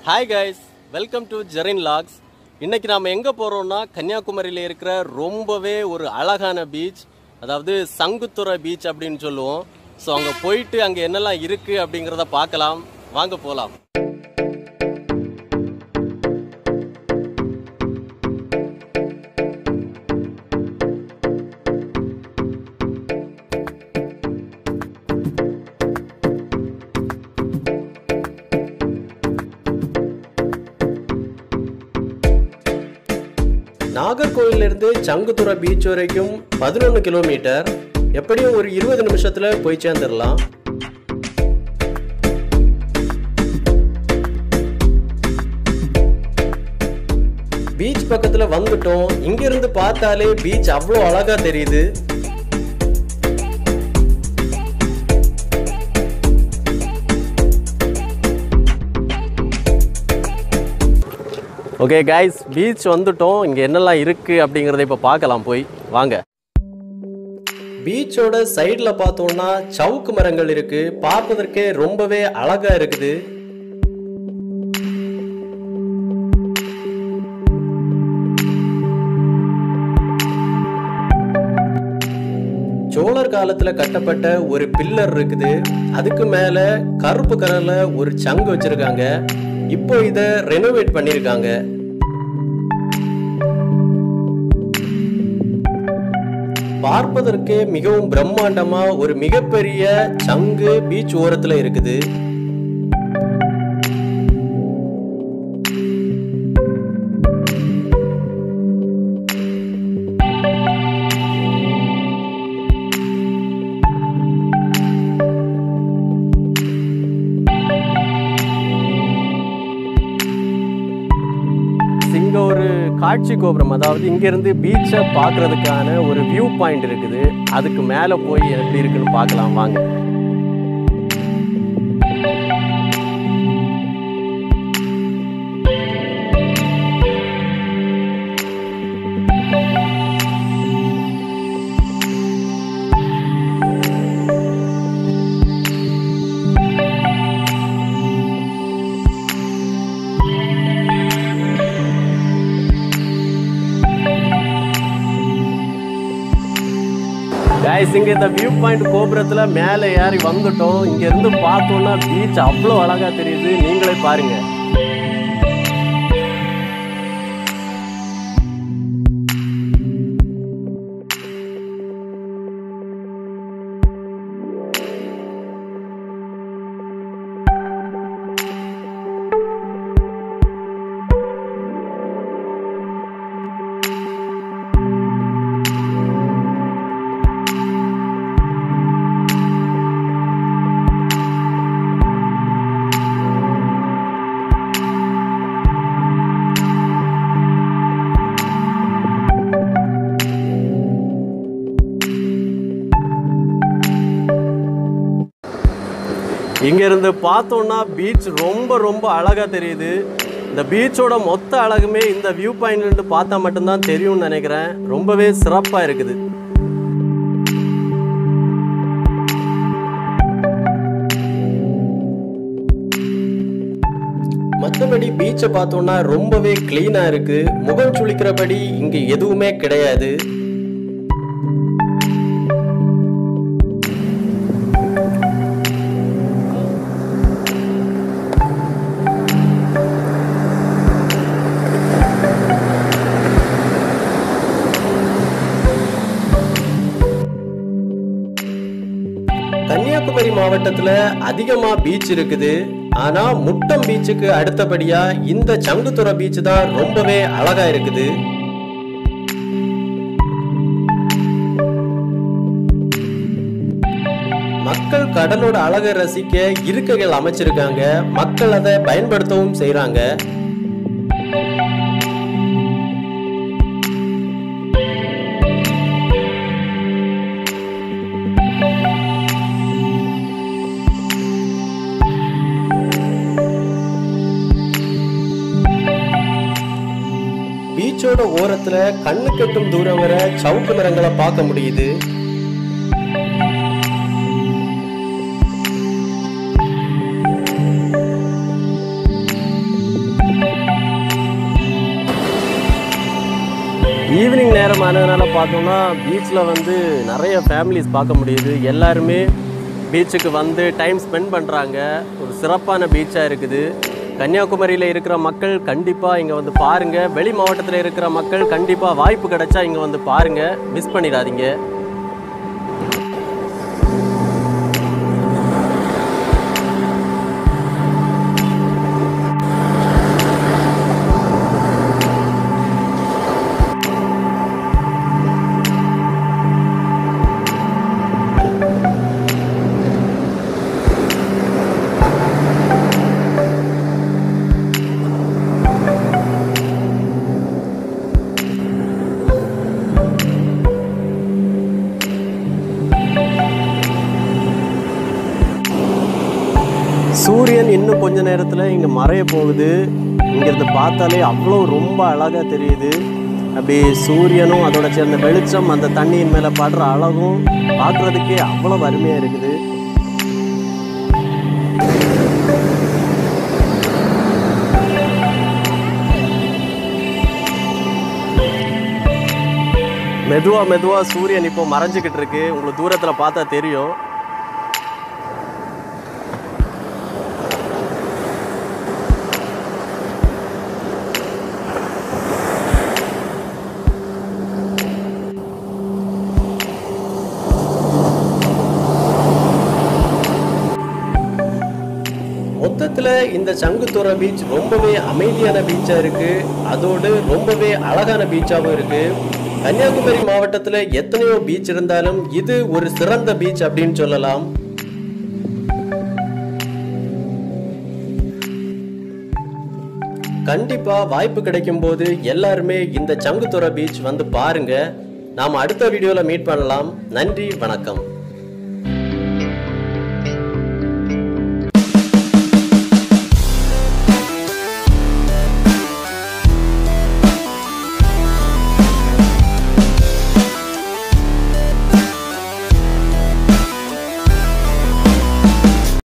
hi guys welcome to Jerin logs இன்னைக்கு நாம் எங்கே போகிறோம்னா கன்னியாகுமரியில் இருக்கிற ரொம்பவே ஒரு அழகான பீச் அதாவது சங்குத்துறை பீச் அப்படின்னு சொல்லுவோம் ஸோ அங்கே போயிட்டு அங்கே என்னெல்லாம் இருக்குது அப்படிங்கிறத பார்க்கலாம் வாங்க போகலாம் நாகர்கோவிலிருந்து சங்குத்துறை பீச் வரைக்கும் பதினொன்று கிலோமீட்டர் எப்படியும் ஒரு இருபது நிமிஷத்தில் போய் சேர்ந்துடலாம் பீச் பக்கத்தில் வந்துட்டோம் இங்கிருந்து பார்த்தாலே பீச் அவ்வளோ அழகா தெரியுது ஓகே கைஸ் பீச் வந்துட்டோம் இங்கே என்னெல்லாம் இருக்குது அப்படிங்கிறத இப்போ பார்க்கலாம் போய் வாங்க பீச்சோட சைடில் பார்த்தோம்னா சவுக்கு மரங்கள் இருக்கு பார்ப்பதற்கே ரொம்பவே அழகா இருக்குது சோழர் காலத்துல கட்டப்பட்ட ஒரு பில்லர் இருக்குது அதுக்கு மேல கருப்பு கலர்ல ஒரு சங்கு வச்சிருக்காங்க இப்போ இத ரெனோவேட் பண்ணிருக்காங்க பார்ப்பதற்கே மிகவும் பிரம்மாண்டமா ஒரு மிகப்பெரிய சங்கு பீச் ஓரத்துல இருக்குது இங்க ஒரு காட்சி கோபுரம் அதாவது இங்கிருந்து பீச்சை பார்க்கறதுக்கான ஒரு வியூ பாயிண்ட் இருக்குது அதுக்கு மேலே போய் எப்படி இருக்குன்னு பார்க்கலாம் வாங்க கைஸ் இங்க இந்த வியூ பாயிண்ட் கோபுரத்துல மேலே ஏறி வந்துட்டோம் இங்க இருந்து பார்த்தோம்னா பீச் அவ்வளோ அழகா தெரியுது நீங்களே பாருங்க இங்க இருந்து பார்த்தோம்னா பீச் ரொம்ப ரொம்ப அழகா தெரியுது இந்த பீச்சோட மொத்த அழகுமே இந்த வியூ பாயிண்ட்ல இருந்து பார்த்தா மட்டும்தான் தெரியும்னு நினைக்கிறேன் ரொம்பவே சிறப்பா இருக்குது மற்றபடி பீச்சை பார்த்தோம்னா ரொம்பவே கிளீனா இருக்கு முகம் சுளிக்கிறபடி இங்க எதுவுமே கிடையாது கன்னியாகுமரி மாவட்டத்துல அதிகமா பீச் இருக்குது ஆனா முட்டம் பீச்சுக்கு அடுத்தபடியா இந்த சங்குத்துறை பீச் தான் ரொம்பவே அழகா இருக்குது மக்கள் கடலோட அழகை ரசிக்க இருக்கைகள் அமைச்சிருக்காங்க மக்கள் அதை பயன்படுத்தவும் செய்றாங்க பீச்சோட ஓரத்துல கண்ணு கெட்டும் தூரம் வர சவுக்கு மரங்களை பார்க்க முடியுது ஆனதுனால பார்த்தோம்னா பீச்சில் வந்து நிறைய ஃபேமிலிஸ் பார்க்க முடியுது எல்லாருமே பீச்சுக்கு வந்து டைம் ஸ்பெண்ட் பண்ணுறாங்க ஒரு சிறப்பான பீச்சாக இருக்குது கன்னியாகுமரியில் இருக்கிற மக்கள் கண்டிப்பாக இங்கே வந்து பாருங்கள் வெளி மாவட்டத்தில் இருக்கிற மக்கள் கண்டிப்பாக வாய்ப்பு கிடைச்சா இங்கே வந்து பாருங்கள் மிஸ் பண்ணிடாதீங்க சூரியன் இன்னும் கொஞ்ச நேரத்தில் இங்கே மறைய போகுது இங்கேருந்து பார்த்தாலே அவ்வளோ ரொம்ப அழகாக தெரியுது அப்படி சூரியனும் அதோட சேர்ந்த வெளிச்சம் அந்த தண்ணியின் மேலே படுற அழகும் பார்க்குறதுக்கே அவ்வளோ அருமையாக இருக்குது மெதுவா மெதுவா சூரியன் இப்போ மறைஞ்சுக்கிட்டு இருக்கு உங்களுக்கு தூரத்துல பார்த்தா தெரியும் மொத்தத்தில் இந்த சங்குத்துறை பீச் ரொம்பவே அமைதியான பீச்சாக இருக்கு அதோடு ரொம்பவே அழகான பீச்சாகவும் இருக்கு கன்னியாகுமரி மாவட்டத்தில் எத்தனையோ பீச் இருந்தாலும் இது ஒரு சிறந்த பீச் அப்படின்னு சொல்லலாம் கண்டிப்பா வாய்ப்பு கிடைக்கும் போது எல்லாருமே இந்த சங்குத்துறை பீச் வந்து பாருங்க நாம் அடுத்த வீடியோல மீட் பண்ணலாம் நன்றி வணக்கம்